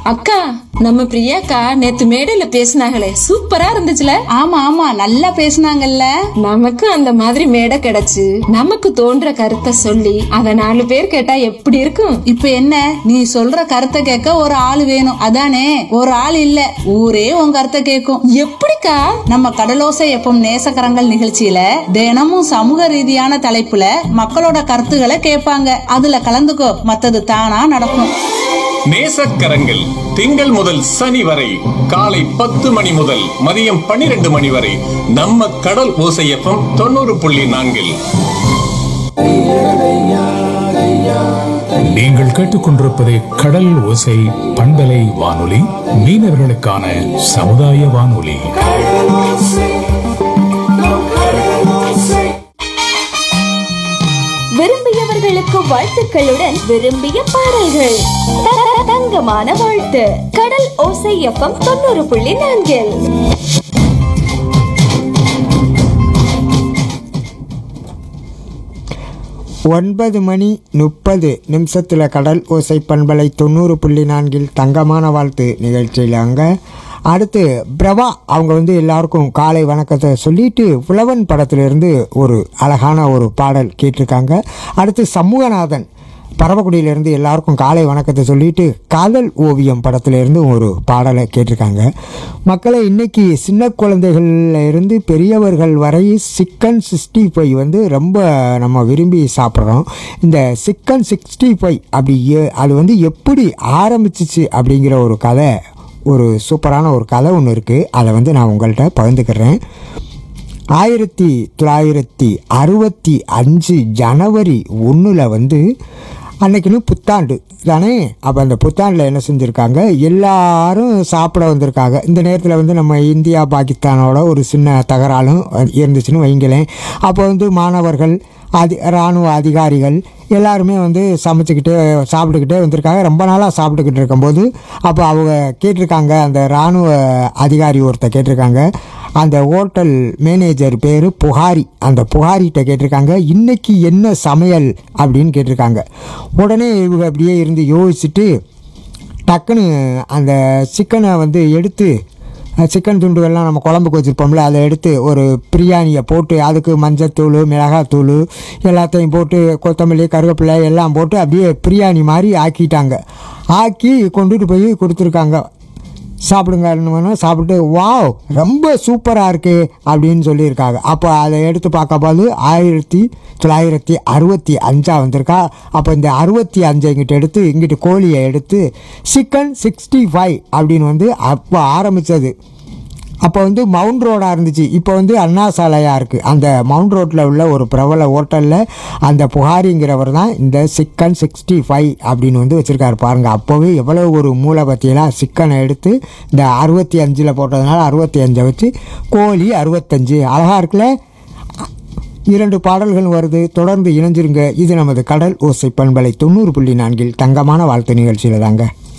அக்கா நம்ம பிரியாக்கா நேத்து மேடையில பேசினாங்களே சூப்பரா இருந்துச்சுல ஆமா ஆமா நல்லா பேசுனாங்கல்ல நமக்கு அந்த மாதிரி மேடை கிடைச்சு நமக்கு தோன்ற கருத்தை சொல்லி அத நாலு பேர் கேட்டா எப்படி இருக்கும் இப்ப என்ன நீ சொல்ற கருத்தை கேட்க ஒரு ஆள் வேணும் அதானே ஒரு ஆள் இல்ல ஊரே உன் கருத்தை கேட்கும் எப்படிக்கா நம்ம கடலோசை எப்பம் நேசக்கரங்கள் நிகழ்ச்சியில தினமும் சமூக ரீதியான தலைப்புல மக்களோட கருத்துக்களை கேட்பாங்க அதுல கலந்துக்கோ மத்தது தானா நடக்கும் நேசக்கரங்கள் திங்கள் முதல் சனி வரை காலை பத்து மணி முதல் மதியம் பன்னிரண்டு மணி வரை நம்ம கடல் ஓசையப்பம் தொண்ணூறு புள்ளி நான்கில் நீங்கள் கேட்டுக்கொண்டிருப்பது கடல் ஓசை பண்பலை வானொலி மீனவர்களுக்கான சமுதாய வானொலி விரும்பியவர்களுக்கு வாழ்த்துக்களுடன் விரும்பிய பாடல்கள் த- தங்கமான வாழ்த்து கடல் ஓசை எஃப்எம் தொண்ணூறு புள்ளி நான்கில் ஒன்பது மணி முப்பது நிமிஷத்தில் கடல் ஓசை பண்பலை தொண்ணூறு புள்ளி நான்கில் தங்கமான வாழ்த்து நிகழ்ச்சியில் அங்கே அடுத்து பிரபா அவங்க வந்து எல்லாருக்கும் காலை வணக்கத்தை சொல்லிட்டு புலவன் படத்திலிருந்து ஒரு அழகான ஒரு பாடல் கேட்டிருக்காங்க அடுத்து சமூகநாதன் பரவக்குடியிலேருந்து எல்லாருக்கும் காலை வணக்கத்தை சொல்லிட்டு காதல் ஓவியம் படத்திலிருந்து ஒரு பாடலை கேட்டிருக்காங்க மக்களை இன்னைக்கு சின்ன குழந்தைகள்ல இருந்து பெரியவர்கள் வரை சிக்கன் சிக்ஸ்டி ஃபைவ் வந்து ரொம்ப நம்ம விரும்பி சாப்பிட்றோம் இந்த சிக்கன் சிக்ஸ்டி ஃபைவ் அப்படி எ- அது வந்து எப்படி ஆரம்பிச்சிச்சு அப்படிங்கிற ஒரு கதை ஒரு சூப்பரான ஒரு கதை ஒன்று இருக்குது அதை வந்து நான் உங்கள்கிட்ட பகிர்ந்துக்கிறேன் ஆயிரத்தி தொள்ளாயிரத்தி அறுபத்தி அஞ்சு ஜனவரி ஒன்றில் வந்து அன்னைக்குன்னு புத்தாண்டு தானே அப்போ அந்த புத்தாண்டில் என்ன செஞ்சுருக்காங்க எல்லாரும் சாப்பிட வந்திருக்காங்க இந்த நேரத்தில் வந்து நம்ம இந்தியா பாகிஸ்தானோட ஒரு சின்ன தகராறும் இருந்துச்சுன்னு வைங்களேன் அப்போ வந்து மாணவர்கள் அதி இராணுவ அதிகாரிகள் எல்லாருமே வந்து சமைச்சிக்கிட்டு சாப்பிட்டுக்கிட்டே வந்திருக்காங்க ரொம்ப நாளாக சாப்பிட்டுக்கிட்டு இருக்கும்போது அப்போ அவங்க கேட்டிருக்காங்க அந்த இராணுவ அதிகாரி ஒருத்தர் கேட்டிருக்காங்க அந்த ஹோட்டல் மேனேஜர் பேர் புகாரி அந்த புகாரிகிட்ட கேட்டிருக்காங்க இன்னைக்கு என்ன சமையல் அப்படின்னு கேட்டிருக்காங்க உடனே இவங்க அப்படியே இருந்து யோசிச்சுட்டு டக்குன்னு அந்த சிக்கனை வந்து எடுத்து சிக்கன் துண்டுகள்லாம் நம்ம குழம்புக்கு வச்சுருப்போம்ல அதை எடுத்து ஒரு பிரியாணியை போட்டு அதுக்கு மஞ்சத்தூள் மிளகாத்தூள் எல்லாத்தையும் போட்டு கொத்தமல்லி கருவேப்பிலை எல்லாம் போட்டு அப்படியே பிரியாணி மாதிரி ஆக்கிட்டாங்க ஆக்கி கொண்டுட்டு போய் கொடுத்துருக்காங்க சாப்பிடுங்கன்னு சாப்பிட்டு வாவ் ரொம்ப சூப்பராக இருக்கு அப்படின்னு சொல்லியிருக்காங்க அப்போ அதை எடுத்து பார்க்கும்போது ஆயிரத்தி தொள்ளாயிரத்தி அறுபத்தி அஞ்சா வந்திருக்கா அப்போ இந்த அறுபத்தி அஞ்சை இங்கிட்ட எடுத்து இங்கிட்டு கோழியை எடுத்து சிக்கன் சிக்ஸ்டி ஃபைவ் அப்படின்னு வந்து அப்போ ஆரம்பித்தது அப்போ வந்து மவுண்ட் ரோடாக இருந்துச்சு இப்போ வந்து அண்ணா சாலையாக இருக்குது அந்த மவுண்ட் ரோட்டில் உள்ள ஒரு பிரபல ஹோட்டலில் அந்த புகாரிங்கிறவர் தான் இந்த சிக்கன் சிக்ஸ்டி ஃபைவ் அப்படின்னு வந்து வச்சுருக்காரு பாருங்கள் அப்போவே எவ்வளோ ஒரு மூளை பற்றியெல்லாம் சிக்கனை எடுத்து இந்த அறுபத்தி அஞ்சில் போட்டதுனால அறுபத்தி அஞ்சை வச்சு கோழி அறுபத்தஞ்சு அழகாக இருக்குல்ல இரண்டு பாடல்கள் வருது தொடர்ந்து இணைஞ்சிருங்க இது நமது கடல் ஓசை பண்பலை தொண்ணூறு புள்ளி நான்கில் தங்கமான வாழ்த்து நிகழ்ச்சியில் தாங்க